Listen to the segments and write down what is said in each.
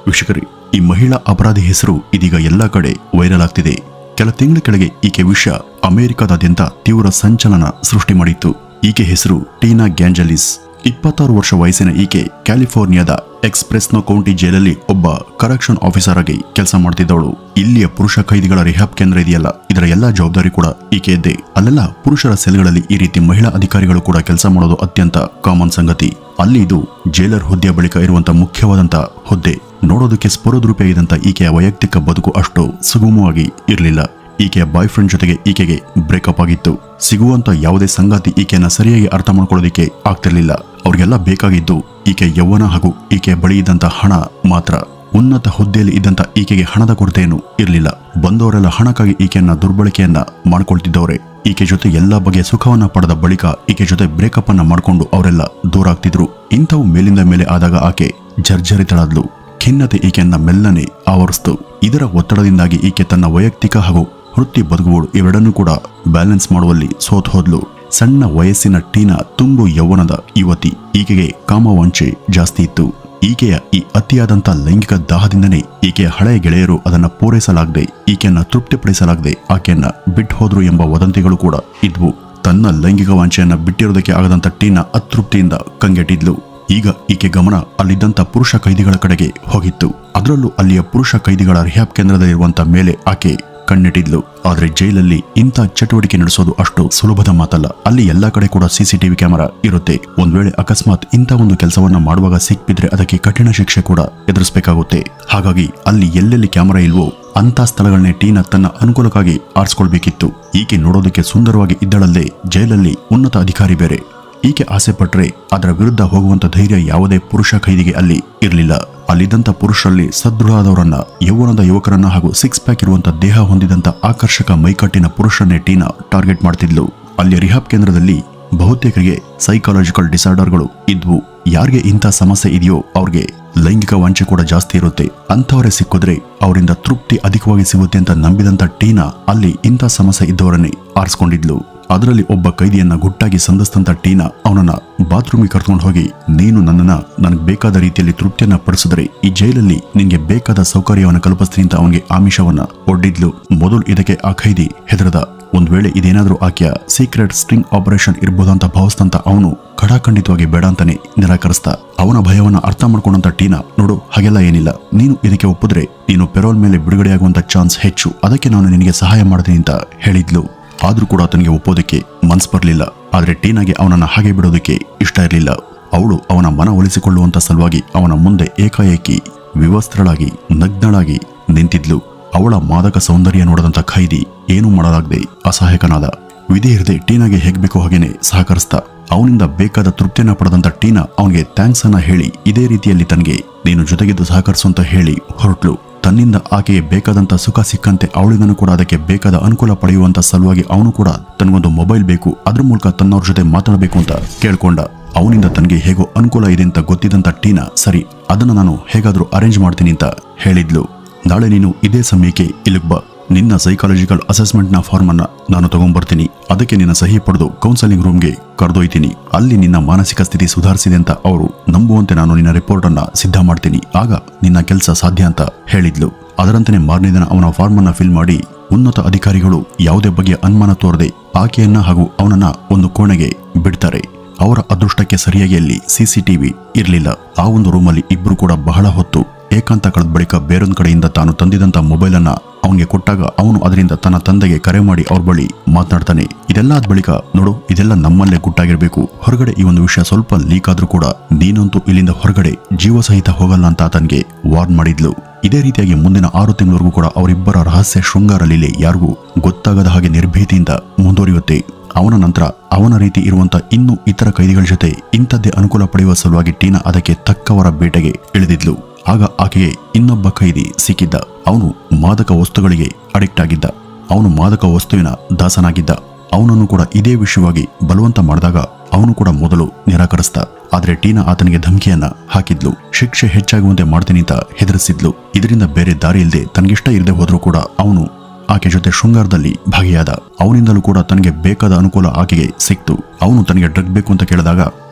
ವೀಕ್ಷಕರೇ ಈ ಮಹಿಳಾ ಅಪರಾಧಿ ಹೆಸರು ಇದೀಗ ಎಲ್ಲಾ ಕಡೆ ವೈರಲ್ ಆಗ್ತಿದೆ ಕೆಲ ತಿಂಗಳ ಕೆಳಗೆ ಈಕೆ ವಿಷಯ ಅಮೆರಿಕದಾದ್ಯಂತ ತೀವ್ರ ಸಂಚಲನ ಸೃಷ್ಟಿ ಮಾಡಿತ್ತು ಈಕೆ ಹೆಸರು ಟೀನಾ ಗ್ಯಾಂಜಲಿಸ್ ಇಪ್ಪತ್ತಾರು ವರ್ಷ ವಯಸ್ಸಿನ ಈಕೆ ಕ್ಯಾಲಿಫೋರ್ನಿಯಾದ ಎಕ್ಸ್ಪ್ರೆಸ್ನೋ ಕೌಂಟಿ ಜೈಲಲ್ಲಿ ಒಬ್ಬ ಕರೆಕ್ಷನ್ ಆಫೀಸರ್ ಆಗಿ ಕೆಲಸ ಮಾಡ್ತಿದ್ದವಳು ಇಲ್ಲಿಯ ಪುರುಷ ಖೈದಿಗಳ ರಿಹಾಬ್ ಕೇಂದ್ರ ಇದೆಯಲ್ಲ ಇದರ ಎಲ್ಲಾ ಜವಾಬ್ದಾರಿ ಕೂಡ ಈಕೆಯದ್ದೇ ಅಲ್ಲೆಲ್ಲ ಪುರುಷರ ಸೆಲ್ಗಳಲ್ಲಿ ಈ ರೀತಿ ಮಹಿಳಾ ಅಧಿಕಾರಿಗಳು ಕೂಡ ಕೆಲಸ ಮಾಡೋದು ಅತ್ಯಂತ ಕಾಮನ್ ಸಂಗತಿ ಅಲ್ಲಿ ಇದು ಜೈಲರ್ ಹುದ್ದೆಯ ಬಳಿಕ ಇರುವಂತ ಮುಖ್ಯವಾದಂತ ಹುದ್ದೆ ನೋಡೋದಕ್ಕೆ ಸ್ಫುರದ್ರೂಪಿಯಾಗಿದ್ದಂತ ಈಕೆಯ ವೈಯಕ್ತಿಕ ಬದುಕು ಅಷ್ಟು ಸುಗಮವಾಗಿ ಇರಲಿಲ್ಲ ಈಕೆಯ ಬಾಯ್ ಫ್ರೆಂಡ್ ಜೊತೆಗೆ ಈಕೆಗೆ ಬ್ರೇಕಪ್ ಆಗಿತ್ತು ಸಿಗುವಂತ ಯಾವುದೇ ಸಂಗಾತಿ ಈಕೆಯನ್ನ ಸರಿಯಾಗಿ ಅರ್ಥ ಮಾಡ್ಕೊಳ್ಳೋದಿಕ್ಕೆ ಆಗ್ತಿರ್ಲಿಲ್ಲ ಅವ್ರಿಗೆಲ್ಲ ಬೇಕಾಗಿದ್ದು ಈಕೆ ಯೌವನ ಹಾಗೂ ಈಕೆಯ ಬಳಿ ಇದ್ದಂತ ಹಣ ಮಾತ್ರ ಉನ್ನತ ಹುದ್ದೆಯಲ್ಲಿ ಇದ್ದಂತ ಈಕೆಗೆ ಹಣದ ಕೊರತೆಯನ್ನು ಇರಲಿಲ್ಲ ಬಂದವರೆಲ್ಲ ಹಣಕ್ಕಾಗಿ ಈಕೆಯನ್ನ ದುರ್ಬಳಕೆಯನ್ನ ಮಾಡ್ಕೊಳ್ತಿದ್ದವ್ರೆ ಈಕೆ ಜೊತೆ ಎಲ್ಲಾ ಬಗೆಯ ಸುಖವನ್ನ ಪಡೆದ ಬಳಿಕ ಈಕೆ ಜೊತೆ ಬ್ರೇಕಪ್ ಅನ್ನ ಮಾಡ್ಕೊಂಡು ಅವರೆಲ್ಲ ದೂರ ಆಗ್ತಿದ್ರು ಇಂಥವು ಮೇಲಿಂದ ಮೇಲೆ ಆದಾಗ ಆಕೆ ಜರ್ಜರಿತಳಾದ್ಲು ಖಿನ್ನತೆ ಈಕೆಯನ್ನ ಮೆಲ್ಲನೆ ಆವರಿಸ್ತು ಇದರ ಒತ್ತಡದಿಂದಾಗಿ ಈಕೆ ತನ್ನ ವೈಯಕ್ತಿಕ ಹಾಗೂ ವೃತ್ತಿ ಬದುಕುಗಳು ಇವೆರಡನ್ನೂ ಕೂಡ ಬ್ಯಾಲೆನ್ಸ್ ಮಾಡುವಲ್ಲಿ ಸೋತ್ ಹೋದ್ಲು ಸಣ್ಣ ವಯಸ್ಸಿನ ಟೀನಾ ತುಂಬು ಯೌವನದ ಯುವತಿ ಈಕೆಗೆ ಕಾಮವಾಂಚೆ ಜಾಸ್ತಿ ಇತ್ತು ಈಕೆಯ ಈ ಅತಿಯಾದಂಥ ಲೈಂಗಿಕ ದಾಹದಿಂದನೇ ಈಕೆಯ ಹಳೆಯ ಗೆಳೆಯರು ಅದನ್ನ ಪೂರೈಸಲಾಗದೆ ಈಕೆಯನ್ನ ತೃಪ್ತಿಪಡಿಸಲಾಗದೆ ಆಕೆಯನ್ನ ಬಿಟ್ಟು ಹೋದ್ರು ಎಂಬ ವದಂತಿಗಳು ಕೂಡ ಇದ್ವು ತನ್ನ ಲೈಂಗಿಕ ವಾಂಛೆಯನ್ನ ಬಿಟ್ಟಿರೋದಕ್ಕೆ ಆಗದಂತ ಟೀನಾ ಅತೃಪ್ತಿಯಿಂದ ಕಂಗೆಟ್ಟಿದ್ಲು ಈಗ ಈಕೆ ಗಮನ ಅಲ್ಲಿದ್ದಂತ ಪುರುಷ ಕೈದಿಗಳ ಕಡೆಗೆ ಹೋಗಿತ್ತು ಅದರಲ್ಲೂ ಅಲ್ಲಿಯ ಪುರುಷ ಕೈದಿಗಳ ರಿಹ್ಯಾಬ್ ಕೇಂದ್ರದಲ್ಲಿರುವಂತ ಮೇಲೆ ಆಕೆ ಕಣ್ಣಿಟ್ಟಿದ್ಲು ಆದ್ರೆ ಜೈಲಲ್ಲಿ ಇಂಥ ಚಟುವಟಿಕೆ ನಡೆಸೋದು ಅಷ್ಟು ಸುಲಭದ ಮಾತಲ್ಲ ಅಲ್ಲಿ ಎಲ್ಲಾ ಕಡೆ ಕೂಡ ಸಿಸಿಟಿವಿ ಕ್ಯಾಮೆರಾ ಇರುತ್ತೆ ಒಂದ್ ವೇಳೆ ಅಕಸ್ಮಾತ್ ಇಂಥ ಒಂದು ಕೆಲಸವನ್ನ ಮಾಡುವಾಗ ಸಿಕ್ಬಿದ್ರೆ ಅದಕ್ಕೆ ಕಠಿಣ ಶಿಕ್ಷೆ ಕೂಡ ಎದುರಿಸಬೇಕಾಗುತ್ತೆ ಹಾಗಾಗಿ ಅಲ್ಲಿ ಎಲ್ಲೆಲ್ಲಿ ಕ್ಯಾಮೆರಾ ಇಲ್ವೋ ಅಂತ ಸ್ಥಳಗಳನ್ನೇ ಟೀನಾ ತನ್ನ ಅನುಕೂಲಕ್ಕಾಗಿ ಆರಿಸ್ಕೊಳ್ಬೇಕಿತ್ತು ಈಕೆ ನೋಡೋದಕ್ಕೆ ಸುಂದರವಾಗಿ ಇದ್ದಳಲ್ಲದೆ ಜೈಲಲ್ಲಿ ಉನ್ನತ ಅಧಿಕಾರಿ ಬೇರೆ ಈಕೆ ಆಸೆ ಪಟ್ರೆ ಅದರ ವಿರುದ್ಧ ಹೋಗುವಂತ ಧೈರ್ಯ ಯಾವುದೇ ಪುರುಷ ಖೈದಿಗೆ ಅಲ್ಲಿ ಇರಲಿಲ್ಲ ಅಲ್ಲಿದ್ದಂತ ಪುರುಷರಲ್ಲಿ ಸದೃಢಾದವರನ್ನ ಯೌವನದ ಯುವಕರನ್ನ ಹಾಗೂ ಸಿಕ್ಸ್ ಪ್ಯಾಕ್ ಇರುವಂತ ದೇಹ ಹೊಂದಿದಂತ ಆಕರ್ಷಕ ಮೈಕಟ್ಟಿನ ಪುರುಷನ್ನೇ ಟೀನಾ ಟಾರ್ಗೆಟ್ ಮಾಡ್ತಿದ್ಲು ಅಲ್ಲಿ ರಿಹಾಬ್ ಕೇಂದ್ರದಲ್ಲಿ ಬಹುತೇಕರಿಗೆ ಸೈಕಾಲಜಿಕಲ್ ಡಿಸಾರ್ಡರ್ಗಳು ಇದ್ವು ಯಾರಿಗೆ ಇಂಥ ಸಮಸ್ಯೆ ಇದೆಯೋ ಅವ್ರಿಗೆ ಲೈಂಗಿಕ ವಂಚೆ ಕೂಡ ಜಾಸ್ತಿ ಇರುತ್ತೆ ಅಂಥವರೇ ಸಿಕ್ಕಿದ್ರೆ ಅವರಿಂದ ತೃಪ್ತಿ ಅಧಿಕವಾಗಿ ಸಿಗುತ್ತೆ ಅಂತ ನಂಬಿದಂತ ಟೀನಾ ಅಲ್ಲಿ ಇಂಥ ಸಮಸ್ಯೆ ಇದ್ದವರನ್ನೇ ಆರಿಸ್ಕೊಂಡಿದ್ಲು ಅದರಲ್ಲಿ ಒಬ್ಬ ಕೈದಿಯನ್ನ ಗುಟ್ಟಾಗಿ ಸಂಧಿಸಿದಂತ ಟೀನಾ ಅವನನ್ನ ಬಾತ್ರೂಮಿಗೆ ಕರ್ಕೊಂಡು ಹೋಗಿ ನೀನು ನನ್ನನ್ನ ನನಗೆ ಬೇಕಾದ ರೀತಿಯಲ್ಲಿ ತೃಪ್ತಿಯನ್ನ ಪಡಿಸಿದ್ರೆ ಈ ಜೈಲಲ್ಲಿ ನಿನ್ಗೆ ಬೇಕಾದ ಸೌಕರ್ಯವನ್ನು ಕಲ್ಪಿಸ್ತೀನಿ ಅಂತ ಅವನಿಗೆ ಆಮಿಷವನ್ನ ಒಡ್ಡಿದ್ಲು ಮೊದಲು ಇದಕ್ಕೆ ಆ ಖೈದಿ ಹೆದರದ ಒಂದ್ ವೇಳೆ ಇದೇನಾದ್ರೂ ಆಕೆಯ ಸೀಕ್ರೆಟ್ ಸ್ಟ್ರಿಂಗ್ ಆಪರೇಷನ್ ಇರ್ಬೋದಂತ ಭಾವಿಸ್ತಂತ ಅವನು ಖಡಾಖಂಡಿತವಾಗಿ ಬೇಡ ಅಂತಾನೆ ನಿರಾಕರಿಸ್ದ ಅವನ ಭಯವನ್ನ ಅರ್ಥ ಮಾಡ್ಕೊಂಡಂತ ಟೀನಾ ನೋಡು ಹಾಗೆಲ್ಲ ಏನಿಲ್ಲ ನೀನು ಇದಕ್ಕೆ ಒಪ್ಪಿದ್ರೆ ನೀನು ಪೆರೋಲ್ ಮೇಲೆ ಬಿಡುಗಡೆಯಾಗುವಂತ ಚಾನ್ಸ್ ಹೆಚ್ಚು ಅದಕ್ಕೆ ನಾನು ನಿನಗೆ ಸಹಾಯ ಮಾಡ್ತೀನಿ ಅಂತ ಹೇಳಿದ್ಲು ಆದ್ರೂ ಕೂಡ ಆತನಿಗೆ ಒಪ್ಪೋದಕ್ಕೆ ಮನ್ಸ್ ಬರ್ಲಿಲ್ಲ ಆದ್ರೆ ಟೀನಾಗೆ ಅವನನ್ನ ಹಾಗೆ ಬಿಡೋದಕ್ಕೆ ಇಷ್ಟ ಇರಲಿಲ್ಲ ಅವಳು ಅವನ ಮನ ಒಲಿಸಿಕೊಳ್ಳುವಂತ ಸಲುವಾಗಿ ಅವನ ಮುಂದೆ ಏಕಾಏಕಿ ವಿವಸ್ತ್ರಳಾಗಿ ನಗ್ನಳಾಗಿ ನಿಂತಿದ್ಲು ಅವಳ ಮಾದಕ ಸೌಂದರ್ಯ ನೋಡದಂತ ಖೈದಿ ಏನೂ ಮಾಡಲಾಗದೆ ಅಸಹಾಯಕನಾದ ವಿಧಿ ಇರದೆ ಟೀನಾಗೆ ಹೇಗ್ ಬೇಕೋ ಹಾಗೇನೆ ಸಹಕರಿಸ್ತ ಅವನಿಂದ ಬೇಕಾದ ತೃಪ್ತಿಯನ್ನ ಪಡೆದಂತ ಟೀನಾ ಅವನಿಗೆ ಥ್ಯಾಂಕ್ಸ್ ಅನ್ನ ಹೇಳಿ ಇದೇ ರೀತಿಯಲ್ಲಿ ತನಗೆ ನೀನು ಜೊತೆಗಿದ್ದು ಸಹಕರಿಸು ಅಂತ ಹೇಳಿ ಹೊರಟ್ಲು ತನ್ನಿಂದ ಆಕೆಗೆ ಬೇಕಾದಂತ ಸುಖ ಸಿಕ್ಕಂತೆ ಅವಳಿಂದನೂ ಕೂಡ ಅದಕ್ಕೆ ಬೇಕಾದ ಅನುಕೂಲ ಪಡೆಯುವಂತ ಸಲುವಾಗಿ ಅವನು ಕೂಡ ತನಗೊಂದು ಮೊಬೈಲ್ ಬೇಕು ಅದ್ರ ಮೂಲಕ ತನ್ನವ್ರ ಜೊತೆ ಮಾತನಾಡಬೇಕು ಅಂತ ಕೇಳ್ಕೊಂಡ ಅವನಿಂದ ತನಗೆ ಹೇಗೋ ಅನುಕೂಲ ಇದೆ ಅಂತ ಗೊತ್ತಿದ್ದಂತ ಟೀನಾ ಸರಿ ಅದನ್ನ ನಾನು ಹೇಗಾದ್ರೂ ಅರೇಂಜ್ ಮಾಡ್ತೀನಿ ಅಂತ ಹೇಳಿದ್ಲು ನಾಳೆ ನೀನು ಇದೇ ಸಮಯಕ್ಕೆ ಇಲ್ಲಿಗೆ ಬಾ ನಿನ್ನ ಸೈಕಾಲಜಿಕಲ್ ಅಸೆಸ್ಮೆಂಟ್ನ ಫಾರ್ಮ್ ಅನ್ನ ನಾನು ತಗೊಂಡ್ಬರ್ತೀನಿ ಅದಕ್ಕೆ ನಿನ್ನ ಸಹಿ ಪಡೆದು ಕೌನ್ಸೆಲಿಂಗ್ ರೂಮ್ಗೆ ಕರೆದೊಯ್ತೀನಿ ಅಲ್ಲಿ ನಿನ್ನ ಮಾನಸಿಕ ಸ್ಥಿತಿ ಸುಧಾರಿಸಿದೆ ಅಂತ ಅವರು ನಂಬುವಂತೆ ನಾನು ನಿನ್ನ ರಿಪೋರ್ಟ್ ಅನ್ನ ಸಿದ್ಧ ಮಾಡ್ತೀನಿ ಆಗ ನಿನ್ನ ಕೆಲಸ ಸಾಧ್ಯ ಅಂತ ಹೇಳಿದ್ಲು ಅದರಂತೆಯೇ ಮಾರನೇ ದಿನ ಅವನ ಫಾರ್ಮ್ ಅನ್ನ ಫಿಲ್ ಮಾಡಿ ಉನ್ನತ ಅಧಿಕಾರಿಗಳು ಯಾವುದೇ ಬಗೆಯ ಅನುಮಾನ ತೋರದೆ ಆಕೆಯನ್ನ ಹಾಗೂ ಅವನನ್ನ ಒಂದು ಕೋಣೆಗೆ ಬಿಡ್ತಾರೆ ಅವರ ಅದೃಷ್ಟಕ್ಕೆ ಸರಿಯಾಗಿ ಅಲ್ಲಿ ಸಿಸಿಟಿವಿ ಇರಲಿಲ್ಲ ಆ ಒಂದು ರೂಮಲ್ಲಿ ಇಬ್ರು ಕೂಡ ಬಹಳ ಹೊತ್ತು ಏಕಾಂತ ಕಳೆದ ಬಳಿಕ ಬೇರೊಂದ್ ಕಡೆಯಿಂದ ತಾನು ತಂದಿದಂತ ಮೊಬೈಲ್ ಅನ್ನ ಅವನಿಗೆ ಕೊಟ್ಟಾಗ ಅವನು ಅದರಿಂದ ತನ್ನ ತಂದೆಗೆ ಕರೆ ಮಾಡಿ ಅವ್ರ ಬಳಿ ಮಾತನಾಡ್ತಾನೆ ಇದೆಲ್ಲ ಆದ ಬಳಿಕ ನೋಡು ಇದೆಲ್ಲ ನಮ್ಮಲ್ಲೇ ಗುಟ್ಟಾಗಿರ್ಬೇಕು ಹೊರಗಡೆ ಈ ಒಂದು ವಿಷಯ ಸ್ವಲ್ಪ ಲೀಕ್ ಆದ್ರೂ ಕೂಡ ನೀನಂತೂ ಇಲ್ಲಿಂದ ಹೊರಗಡೆ ಜೀವ ಸಹಿತ ಹೋಗಲ್ಲ ಅಂತ ಆತನಿಗೆ ವಾರ್ನ್ ಮಾಡಿದ್ಲು ಇದೇ ರೀತಿಯಾಗಿ ಮುಂದಿನ ಆರು ತಿಂಗಳವರೆಗೂ ಕೂಡ ಅವರಿಬ್ಬರ ರಹಸ್ಯ ಶೃಂಗಾರ ಲೀಲೆ ಯಾರಿಗೂ ಗೊತ್ತಾಗದ ಹಾಗೆ ನಿರ್ಭೀತಿಯಿಂದ ಮುಂದುವರಿಯುತ್ತೆ ಅವನ ನಂತರ ಅವನ ರೀತಿ ಇರುವಂತ ಇನ್ನೂ ಇತರ ಕೈದಿಗಳ ಜೊತೆ ಇಂಥದ್ದೇ ಅನುಕೂಲ ಪಡೆಯುವ ಸಲುವಾಗಿ ಟೀನಾ ಅದಕ್ಕೆ ತಕ್ಕವರ ಬೇಟೆಗೆ ಇಳಿದಿದ್ಲು ಆಗ ಆಕೆಗೆ ಇನ್ನೊಬ್ಬ ಕೈದಿ ಸಿಕ್ಕಿದ್ದ ಅವನು ಮಾದಕ ವಸ್ತುಗಳಿಗೆ ಅಡಿಕ್ಟ್ ಆಗಿದ್ದ ಅವನು ಮಾದಕ ವಸ್ತುವಿನ ದಾಸನಾಗಿದ್ದ ಅವನನ್ನು ಕೂಡ ಇದೇ ವಿಷಯವಾಗಿ ಬಲವಂತ ಮಾಡಿದಾಗ ಅವನು ಕೂಡ ಮೊದಲು ನಿರಾಕರಿಸ್ದ ಆದ್ರೆ ಟೀನಾ ಆತನಿಗೆ ಧಮಕಿಯನ್ನ ಹಾಕಿದ್ಲು ಶಿಕ್ಷೆ ಹೆಚ್ಚಾಗುವಂತೆ ಮಾಡ್ತೀನಿ ಅಂತ ಹೆದರಿಸಿದ್ಲು ಇದರಿಂದ ಬೇರೆ ದಾರಿ ಇಲ್ಲದೆ ತನಗಿಷ್ಟ ಇರದೆ ಹೋದ್ರೂ ಕೂಡ ಅವನು ಆಕೆ ಜೊತೆ ಶೃಂಗಾರದಲ್ಲಿ ಭಾಗಿಯಾದ ಅವನಿಂದಲೂ ಕೂಡ ತನಗೆ ಬೇಕಾದ ಅನುಕೂಲ ಆಕೆಗೆ ಸಿಕ್ತು ಅವನು ತನಗೆ ಡ್ರಗ್ ಬೇಕು ಅಂತ ಕೇಳಿದಾಗ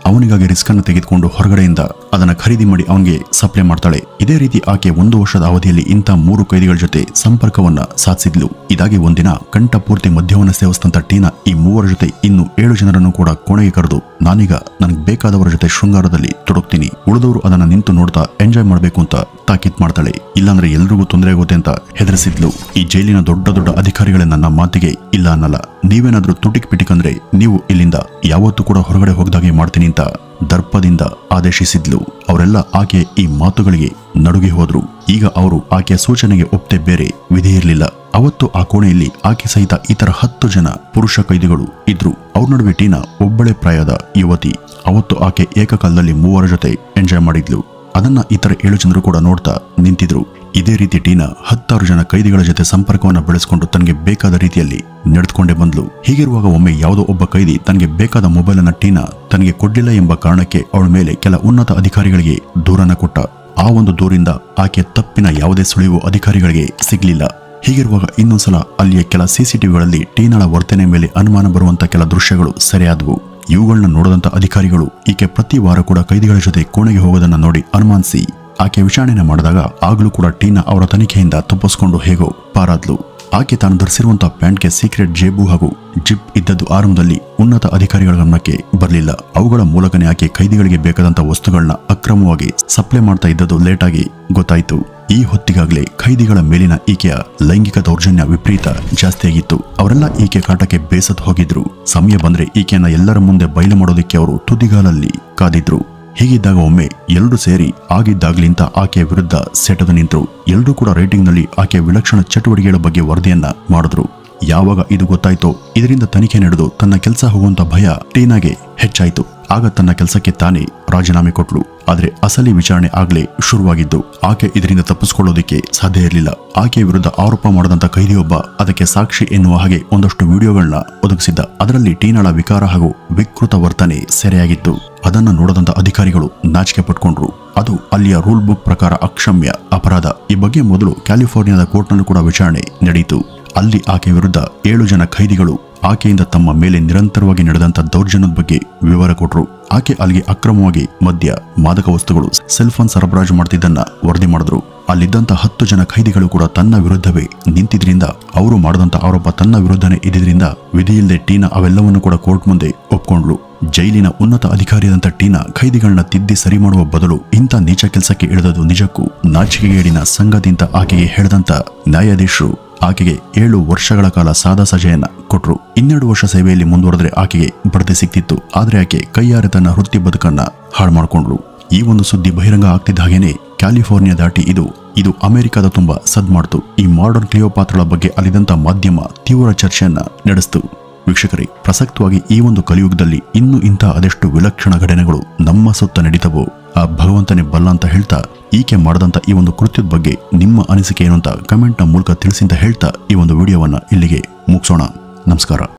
ಅವನಿಗಾಗಿ ರಿಸ್ಕ್ ಅನ್ನು ತೆಗೆದುಕೊಂಡು ಹೊರಗಡೆಯಿಂದ ಅದನ್ನ ಖರೀದಿ ಮಾಡಿ ಅವನಿಗೆ ಸಪ್ಲೈ ಮಾಡ್ತಾಳೆ ಇದೇ ರೀತಿ ಆಕೆ ಒಂದು ವರ್ಷದ ಅವಧಿಯಲ್ಲಿ ಇಂಥ ಮೂರು ಕೈದಿಗಳ ಜೊತೆ ಸಂಪರ್ಕವನ್ನ ಸಾಧಿಸಿದ್ಲು ಇದಾಗಿ ಒಂದಿನ ಕಂಠ ಪೂರ್ತಿ ಮದ್ಯವನ್ನ ಸೇವಿಸಿದಂತ ಟೀನಾ ಈ ಮೂವರ ಜೊತೆ ಇನ್ನು ಏಳು ಜನರನ್ನು ಕೂಡ ಕೋಣೆಗೆ ಕರೆದು ನಾನೀಗ ನನಗೆ ಬೇಕಾದವರ ಜೊತೆ ಶೃಂಗಾರದಲ್ಲಿ ತೊಡಗ್ತೀನಿ ಉಳಿದವರು ಅದನ್ನ ನಿಂತು ನೋಡ್ತಾ ಎಂಜಾಯ್ ಮಾಡಬೇಕು ಅಂತ ತಾಕೀತ್ ಮಾಡ್ತಾಳೆ ಇಲ್ಲಾಂದ್ರೆ ಎಲ್ರಿಗೂ ತೊಂದರೆ ಆಗುತ್ತೆ ಅಂತ ಹೆದರಿಸಿದ್ಲು ಈ ಜೈಲಿನ ದೊಡ್ಡ ದೊಡ್ಡ ಅಧಿಕಾರಿಗಳೇ ನನ್ನ ಮಾತಿಗೆ ಇಲ್ಲ ಅನ್ನಲ್ಲ ನೀವೇನಾದ್ರೂ ತುಟಿಕ್ ಪಿಟಿಕಂದ್ರೆ ನೀವು ಇಲ್ಲಿಂದ ಯಾವತ್ತೂ ಕೂಡ ಹೊರಗಡೆ ಹೋಗದಾಗೆ ಮಾಡ್ತೀನಿ ಅಂತ ದರ್ಪದಿಂದ ಆದೇಶಿಸಿದ್ಲು ಅವರೆಲ್ಲ ಆಕೆಯ ಈ ಮಾತುಗಳಿಗೆ ನಡುಗಿ ಹೋದ್ರು ಈಗ ಅವರು ಆಕೆಯ ಸೂಚನೆಗೆ ಒಪ್ತೆ ಬೇರೆ ವಿಧಿ ಇರಲಿಲ್ಲ ಅವತ್ತು ಆ ಕೋಣೆಯಲ್ಲಿ ಆಕೆ ಸಹಿತ ಇತರ ಹತ್ತು ಜನ ಪುರುಷ ಕೈದಿಗಳು ಇದ್ರು ಅವ್ರ ನಡುವೆ ಟೀನಾ ಒಬ್ಬಳೆ ಪ್ರಾಯದ ಯುವತಿ ಅವತ್ತು ಆಕೆ ಏಕಕಾಲದಲ್ಲಿ ಮೂವರ ಜೊತೆ ಎಂಜಾಯ್ ಮಾಡಿದ್ಲು ಅದನ್ನ ಇತರ ಏಳು ಜನರು ಕೂಡ ನೋಡ್ತಾ ನಿಂತಿದ್ರು ಇದೇ ರೀತಿ ಟೀನಾ ಹತ್ತಾರು ಜನ ಕೈದಿಗಳ ಜೊತೆ ಸಂಪರ್ಕವನ್ನ ಬೆಳೆಸಿಕೊಂಡು ತನಗೆ ಬೇಕಾದ ರೀತಿಯಲ್ಲಿ ನಡೆದುಕೊಂಡೇ ಬಂದ್ಲು ಹೀಗಿರುವಾಗ ಒಮ್ಮೆ ಯಾವುದೋ ಒಬ್ಬ ಕೈದಿ ತನಗೆ ಬೇಕಾದ ಮೊಬೈಲ್ ಅನ್ನ ಟೀನಾ ತನಗೆ ಕೊಡ್ಲಿಲ್ಲ ಎಂಬ ಕಾರಣಕ್ಕೆ ಅವಳ ಮೇಲೆ ಕೆಲ ಉನ್ನತ ಅಧಿಕಾರಿಗಳಿಗೆ ದೂರನ್ನ ಕೊಟ್ಟ ಆ ಒಂದು ದೂರಿಂದ ಆಕೆ ತಪ್ಪಿನ ಯಾವುದೇ ಸುಳಿವು ಅಧಿಕಾರಿಗಳಿಗೆ ಸಿಗ್ಲಿಲ್ಲ ಹೀಗಿರುವಾಗ ಇನ್ನೊಂದ್ಸಲ ಅಲ್ಲಿಯ ಕೆಲ ಸಿಸಿಟಿವಿಗಳಲ್ಲಿ ಟೀನಾಳ ವರ್ತನೆ ಮೇಲೆ ಅನುಮಾನ ಬರುವಂತ ಕೆಲ ದೃಶ್ಯಗಳು ಸೆರೆಯಾದವು ಇವುಗಳನ್ನ ನೋಡದಂತ ಅಧಿಕಾರಿಗಳು ಈಕೆ ಪ್ರತಿ ವಾರ ಕೂಡ ಕೈದಿಗಳ ಜೊತೆ ಕೋಣೆಗೆ ಹೋಗೋದನ್ನ ನೋಡಿ ಅನುಮಾನಿಸಿ ಆಕೆ ವಿಚಾರಣೆ ಮಾಡಿದಾಗ ಆಗ್ಲೂ ಕೂಡ ಟೀನಾ ಅವರ ತನಿಖೆಯಿಂದ ತಪ್ಪಿಸ್ಕೊಂಡು ಹೇಗೋ ಪಾರಾದ್ಲು ಆಕೆ ತಾನು ಧರಿಸಿರುವಂತಹ ಪ್ಯಾಂಟ್ಗೆ ಸೀಕ್ರೆಟ್ ಜೇಬು ಹಾಗೂ ಜಿಪ್ ಇದ್ದದ್ದು ಆರಂಭದಲ್ಲಿ ಉನ್ನತ ಅಧಿಕಾರಿಗಳ ಗಮನಕ್ಕೆ ಬರಲಿಲ್ಲ ಅವುಗಳ ಮೂಲಕನೇ ಆಕೆ ಕೈದಿಗಳಿಗೆ ಬೇಕಾದಂತ ವಸ್ತುಗಳನ್ನ ಅಕ್ರಮವಾಗಿ ಸಪ್ಲೈ ಮಾಡ್ತಾ ಇದ್ದದ್ದು ಲೇಟಾಗಿ ಗೊತ್ತಾಯಿತು ಈ ಹೊತ್ತಿಗಾಗಲೇ ಖೈದಿಗಳ ಮೇಲಿನ ಈಕೆಯ ಲೈಂಗಿಕ ದೌರ್ಜನ್ಯ ವಿಪರೀತ ಜಾಸ್ತಿಯಾಗಿತ್ತು ಅವರೆಲ್ಲ ಈಕೆ ಕಾಟಕ್ಕೆ ಬೇಸತ್ ಹೋಗಿದ್ರು ಸಮಯ ಬಂದ್ರೆ ಈಕೆಯನ್ನ ಎಲ್ಲರ ಮುಂದೆ ಬಯಲು ಮಾಡೋದಕ್ಕೆ ಅವರು ತುದಿಗಾಲಲ್ಲಿ ಕಾದಿದ್ರು ಹೀಗಿದ್ದಾಗ ಒಮ್ಮೆ ಎಲ್ಲರೂ ಸೇರಿ ಆಗಿದ್ದಾಗ್ಲಿಂತ ಆಕೆಯ ವಿರುದ್ಧ ಸೆಟೆದು ನಿಂತರು ಎಲ್ಲರೂ ಕೂಡ ರೇಟಿಂಗ್ನಲ್ಲಿ ಆಕೆಯ ವಿಲಕ್ಷಣ ಚಟುವಟಿಕೆಗಳ ಬಗ್ಗೆ ವರದಿಯನ್ನ ಮಾಡಿದ್ರು ಯಾವಾಗ ಇದು ಗೊತ್ತಾಯ್ತೋ ಇದರಿಂದ ತನಿಖೆ ನಡೆದು ತನ್ನ ಕೆಲಸ ಹೋಗುವಂತ ಭಯ ಟೀನಾಗೆ ಹೆಚ್ಚಾಯ್ತು ಆಗ ತನ್ನ ಕೆಲಸಕ್ಕೆ ತಾನೇ ರಾಜೀನಾಮೆ ಕೊಟ್ಲು ಆದ್ರೆ ಅಸಲಿ ವಿಚಾರಣೆ ಆಗ್ಲೇ ಶುರುವಾಗಿದ್ದು ಆಕೆ ಇದರಿಂದ ತಪ್ಪಿಸ್ಕೊಳ್ಳೋದಕ್ಕೆ ಸಾಧ್ಯ ಇರಲಿಲ್ಲ ಆಕೆಯ ವಿರುದ್ಧ ಆರೋಪ ಮಾಡದಂತ ಕೈದಿಯೊಬ್ಬ ಅದಕ್ಕೆ ಸಾಕ್ಷಿ ಎನ್ನುವ ಹಾಗೆ ಒಂದಷ್ಟು ವಿಡಿಯೋಗಳನ್ನ ಒದಗಿಸಿದ್ದ ಅದರಲ್ಲಿ ಟೀನಾಳ ವಿಕಾರ ಹಾಗೂ ವಿಕೃತ ವರ್ತನೆ ಸೆರೆಯಾಗಿತ್ತು ಅದನ್ನ ನೋಡದಂತ ಅಧಿಕಾರಿಗಳು ನಾಚಿಕೆ ಪಟ್ಕೊಂಡ್ರು ಅದು ಅಲ್ಲಿಯ ರೂಲ್ ಬುಕ್ ಪ್ರಕಾರ ಅಕ್ಷಮ್ಯ ಅಪರಾಧ ಈ ಬಗ್ಗೆ ಮೊದಲು ಕ್ಯಾಲಿಫೋರ್ನಿಯಾದ ಕೋರ್ಟ್ನಲ್ಲೂ ಕೂಡ ವಿಚಾರಣೆ ನಡೆಯಿತು ಅಲ್ಲಿ ಆಕೆ ವಿರುದ್ಧ ಏಳು ಜನ ಖೈದಿಗಳು ಆಕೆಯಿಂದ ತಮ್ಮ ಮೇಲೆ ನಿರಂತರವಾಗಿ ನಡೆದಂತ ದೌರ್ಜನ್ಯದ ಬಗ್ಗೆ ವಿವರ ಕೊಟ್ರು ಆಕೆ ಅಲ್ಲಿಗೆ ಅಕ್ರಮವಾಗಿ ಮದ್ಯ ಮಾದಕ ವಸ್ತುಗಳು ಸೆಲ್ ಫೋನ್ ಸರಬರಾಜು ಮಾಡ್ತಿದ್ದನ್ನ ವರದಿ ಮಾಡಿದ್ರು ಅಲ್ಲಿದ್ದಂತ ಹತ್ತು ಜನ ಖೈದಿಗಳು ಕೂಡ ತನ್ನ ವಿರುದ್ಧವೇ ನಿಂತಿದ್ರಿಂದ ಅವರು ಮಾಡದಂತ ಆರೋಪ ತನ್ನ ವಿರುದ್ಧನೇ ಇದ್ದಿದ್ರಿಂದ ವಿಧಿಯಿಲ್ಲದೆ ಟೀನಾ ಅವೆಲ್ಲವನ್ನು ಕೂಡ ಕೋರ್ಟ್ ಮುಂದೆ ಒಪ್ಕೊಂಡ್ಲು ಜೈಲಿನ ಉನ್ನತ ಅಧಿಕಾರಿಯಾದಂಥ ಟೀನಾ ಖೈದಿಗಳನ್ನ ತಿದ್ದಿ ಸರಿ ಮಾಡುವ ಬದಲು ಇಂಥ ನೀಚ ಕೆಲಸಕ್ಕೆ ಇಳಿದದು ನಿಜಕ್ಕೂ ನಾಚಿಕೆಗೇಡಿನ ಸಂಗತಿಂತ ಆಕೆಗೆ ಹೇಳಿದಂತ ನ್ಯಾಯಾಧೀಶರು ಆಕೆಗೆ ಏಳು ವರ್ಷಗಳ ಕಾಲ ಸಾದಾ ಸಜೆಯನ್ನ ಕೊಟ್ರು ಇನ್ನೆರಡು ವರ್ಷ ಸೇವೆಯಲ್ಲಿ ಮುಂದುವರೆದ್ರೆ ಆಕೆಗೆ ಬಡ್ತಿ ಸಿಕ್ತಿತ್ತು ಆದ್ರೆ ಆಕೆ ಕೈಯಾರೆ ತನ್ನ ವೃತ್ತಿ ಬದುಕನ್ನ ಹಾಳು ಮಾಡ್ಕೊಂಡ್ಳು ಈ ಒಂದು ಸುದ್ದಿ ಬಹಿರಂಗ ಆಗ್ತಿದ್ದ ಹಾಗೇನೆ ಕ್ಯಾಲಿಫೋರ್ನಿಯಾ ದಾಟಿ ಇದು ಇದು ಅಮೆರಿಕದ ತುಂಬಾ ಸದ್ ಮಾಡ್ತು ಈ ಮಾಡರ್ನ್ ಕ್ಲಿಯೋಪಾತ್ರಳ ಬಗ್ಗೆ ಅಲ್ಲಿದ್ದಂತ ಮಾಧ್ಯಮ ತೀವ್ರ ಚರ್ಚೆಯನ್ನ ನಡೆಸಿತು ವೀಕ್ಷಕರೇ ಪ್ರಸಕ್ತವಾಗಿ ಈ ಒಂದು ಕಲಿಯುಗದಲ್ಲಿ ಇನ್ನೂ ಇಂಥ ಅದೆಷ್ಟು ವಿಲಕ್ಷಣ ಘಟನೆಗಳು ನಮ್ಮ ಸುತ್ತ ನಡೀತವೋ ಆ ಭಗವಂತನೇ ಬಲ್ಲ ಅಂತ ಹೇಳ್ತಾ ಈಕೆ ಮಾಡದಂತ ಈ ಒಂದು ಕೃತ್ಯದ ಬಗ್ಗೆ ನಿಮ್ಮ ಅನಿಸಿಕೆ ಏನು ಅಂತ ಕಮೆಂಟ್ನ ಮೂಲಕ ತಿಳಿಸಿ ಅಂತ ಹೇಳ್ತಾ ಈ ಒಂದು ವಿಡಿಯೋವನ್ನ ಇಲ್ಲಿಗೆ ಮುಗಿಸೋಣ ನಮಸ್ಕಾರ